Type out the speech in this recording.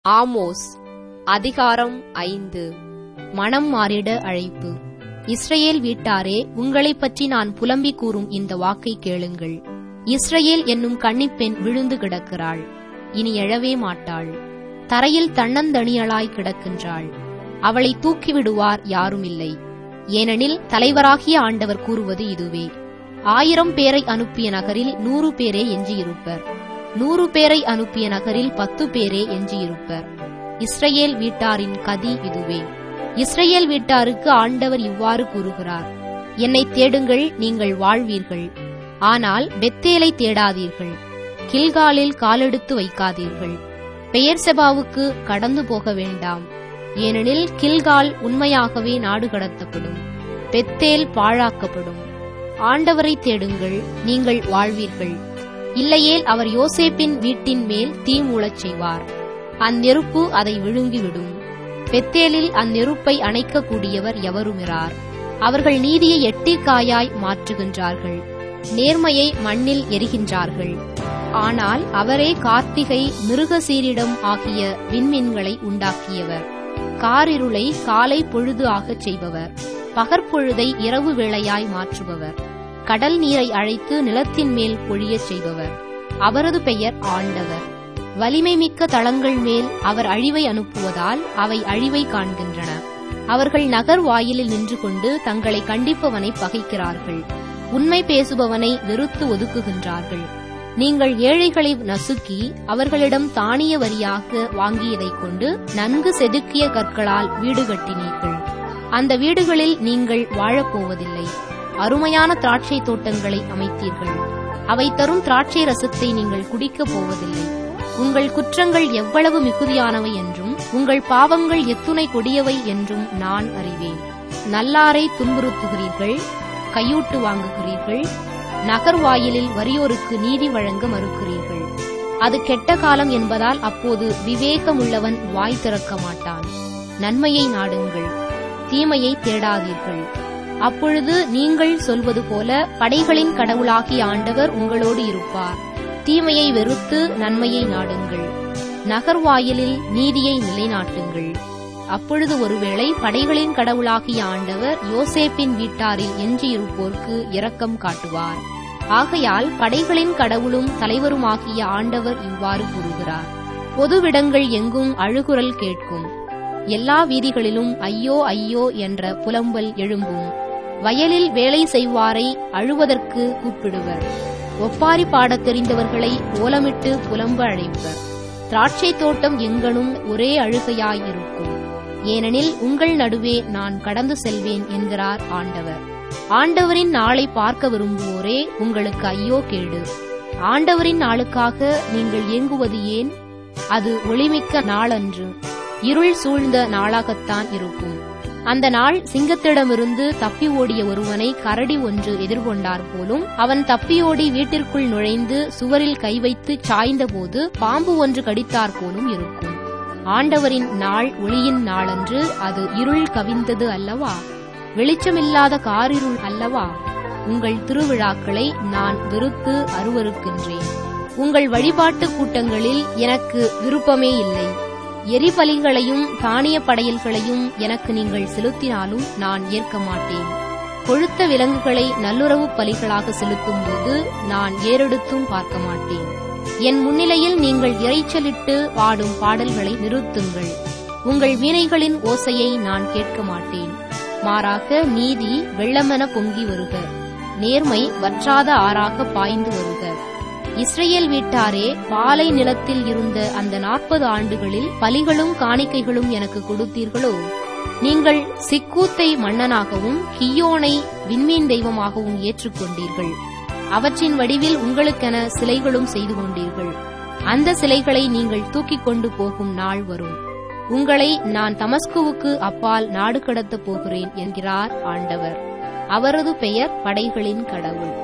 Amos அதிகாரம் ஐந்து மனம் மாறிட அழைப்பு இஸ்ரவேல் வீட்டாரே உங்களைப் பற்றி நான் புலம்பிக் கூறும் இந்த வாக்கை கேளுங்கள் இஸ்ரவேல் என்னும் கன்னிப்பெண் விழுந்து கிடக்கிறாள் இனி எழவே மாட்டாள் தரையில் தன்னந்தனியளாய் கிடக்கின்றாள் அவளை தூக்கிவிடுவார் யாருமில்லை ஏனெனில் தலைவராகிய ஆண்டவர் கூறுவது இதுவே ஆயிரம் பேரை அனுப்பிய நகரில் நூறு பேரே எஞ்சியிருப்பர் நூறு பேரை அனுப்பிய நகரில் பத்து பேரே எஞ்சியிருப்பர் இஸ்ரவேல் வீட்டாரின் கதி இதுவே இஸ்ரவேல் வீட்டாருக்கு ஆண்டவர் இவ்வாறு கூறுகிறார் என்னை தேடுங்கள் நீங்கள் வாழ்வீர்கள் ஆனால் பெத்தேலை தேடாதீர்கள் கில்காலில் காலெடுத்து வைக்காதீர்கள் பெயர்செபாவுக்கு கடந்து போக வேண்டாம் ஏனெனில் கில்கால் உண்மையாகவே நாடு கடத்தப்படும் பெத்தேல் பாழாக்கப்படும் ஆண்டவரை தேடுங்கள் நீங்கள் வாழ்வீர்கள் இல்லையேல் அவர் யோசேப்பின் வீட்டின் மேல் தீ மூளச் செய்வார் அந்நெருப்பு அதை விழுங்கிவிடும் பெத்தேலில் அந்நெருப்பை அணைக்கக்கூடியவர் எவருமிரார் அவர்கள் நீதியை எட்டிக்காயாய் மாற்றுகின்றார்கள் நேர்மையை மண்ணில் எரிகின்றார்கள் ஆனால் அவரே கார்த்திகை மிருகசீரிடம் ஆகிய விண்மீன்களை உண்டாக்கியவர் காரிருளை காலை பொழுது ஆகச் செய்பவர் பகற்பொழுதை இரவு வேளையாய் மாற்றுபவர் கடல் நீரை அழைத்து நிலத்தின் மேல் பொழியச் செய்பவர் அவரது பெயர் ஆண்டவர் வலிமை மிக்க தளங்கள் மேல் அவர் அழிவை அனுப்புவதால் அவை அழிவை காண்கின்றன அவர்கள் நகர் வாயிலில் நின்று கொண்டு தங்களை கண்டிப்பவனை பகைக்கிறார்கள் உண்மை பேசுபவனை வெறுத்து ஒதுக்குகின்றார்கள் நீங்கள் ஏழைகளை நசுக்கி அவர்களிடம் தானிய வரியாக வாங்கியதைக் கொண்டு நன்கு செதுக்கிய கற்களால் வீடு கட்டினீர்கள் அந்த வீடுகளில் நீங்கள் வாழப்போவதில்லை அருமையான திராட்சை தோட்டங்களை அமைத்தீர்கள் அவை தரும் திராட்சை ரசத்தை நீங்கள் குடிக்கப் போவதில்லை உங்கள் குற்றங்கள் எவ்வளவு மிகுதியானவை என்றும் உங்கள் பாவங்கள் எத்துணை கொடியவை என்றும் நான் அறிவேன் நல்லாரை துன்புறுத்துகிறீர்கள் கையூட்டு வாங்குகிறீர்கள் நகர் வாயிலில் வறியோருக்கு நீதி வழங்க மறுக்கிறீர்கள் அது கெட்ட காலம் என்பதால் அப்போது விவேகமுள்ளவன் வாய் திறக்க மாட்டான் நன்மையை நாடுங்கள் தீமையை தேடாதீர்கள் அப்பொழுது நீங்கள் சொல்வது போல படைகளின் கடவுளாகிய ஆண்டவர் உங்களோடு இருப்பார் தீமையை வெறுத்து நன்மையை நாடுங்கள் நகர் வாயிலில் நீதியை நிலைநாட்டுங்கள் அப்பொழுது ஒருவேளை படைகளின் கடவுளாகிய ஆண்டவர் யோசேப்பின் வீட்டாரில் எஞ்சியிருப்போர்க்கு இரக்கம் காட்டுவார் ஆகையால் படைகளின் கடவுளும் தலைவருமாகிய ஆண்டவர் இவ்வாறு கூறுகிறார் பொதுவிடங்கள் எங்கும் அழுகுரல் கேட்கும் எல்லா வீதிகளிலும் ஐயோ ஐயோ என்ற புலம்பல் எழும்பும் வயலில் வேலை செய்வாரை அழுவதற்கு கூப்பிடுவர் ஒப்பாரி பாடத் தெரிந்தவர்களை ஓலமிட்டு புலம்ப அழைப்பர் திராட்சை தோட்டம் எங்கனும் ஒரே அழுகையாயிருக்கும் ஏனெனில் உங்கள் நடுவே நான் கடந்து செல்வேன் என்கிறார் ஆண்டவர் ஆண்டவரின் நாளை பார்க்க விரும்புவோரே உங்களுக்கு ஐயோ கேடு ஆண்டவரின் நாளுக்காக நீங்கள் ஏங்குவது ஏன் அது ஒளிமிக்க நாளன்று இருள் சூழ்ந்த நாளாகத்தான் இருக்கும் அந்த நாள் சிங்கத்திடமிருந்து தப்பி ஓடிய ஒருவனை கரடி ஒன்று எதிர்கொண்டார் போலும் அவன் தப்பியோடி வீட்டிற்குள் நுழைந்து சுவரில் கை வைத்து சாய்ந்தபோது பாம்பு ஒன்று கடித்தார் போலும் இருக்கும் ஆண்டவரின் நாள் ஒளியின் நாளன்று அது இருள் கவிந்தது அல்லவா வெளிச்சமில்லாத காரிருள் அல்லவா உங்கள் திருவிழாக்களை நான் வெறுத்து அருவருக்கின்றேன் உங்கள் வழிபாட்டு கூட்டங்களில் எனக்கு விருப்பமே இல்லை எரிபலிகளையும் தானிய படையல்களையும் எனக்கு நீங்கள் செலுத்தினாலும் நான் ஏற்க மாட்டேன் கொழுத்த விலங்குகளை நல்லுறவு பலிகளாக செலுத்தும் போது நான் ஏறெடுத்தும் பார்க்க மாட்டேன் என் முன்னிலையில் நீங்கள் இறைச்சலிட்டு பாடும் பாடல்களை நிறுத்துங்கள் உங்கள் வீணைகளின் ஓசையை நான் கேட்க மாட்டேன் மாறாக நீதி வெள்ளமென பொங்கி வருக நேர்மை வற்றாத ஆறாக பாய்ந்து வருக இஸ்ரேல் வீட்டாரே பாலை நிலத்தில் இருந்த அந்த நாற்பது ஆண்டுகளில் பலிகளும் காணிக்கைகளும் எனக்கு கொடுத்தீர்களோ நீங்கள் சிக்கூத்தை மன்னனாகவும் கியோனை விண்மீன் தெய்வமாகவும் ஏற்றுக்கொண்டீர்கள் அவற்றின் வடிவில் உங்களுக்கென சிலைகளும் செய்து கொண்டீர்கள் அந்த சிலைகளை நீங்கள் தூக்கிக் கொண்டு போகும் நாள் வரும் உங்களை நான் தமஸ்குவுக்கு அப்பால் நாடு கடத்தப் போகிறேன் என்கிறார் ஆண்டவர் அவரது பெயர் படைகளின் கடவுள்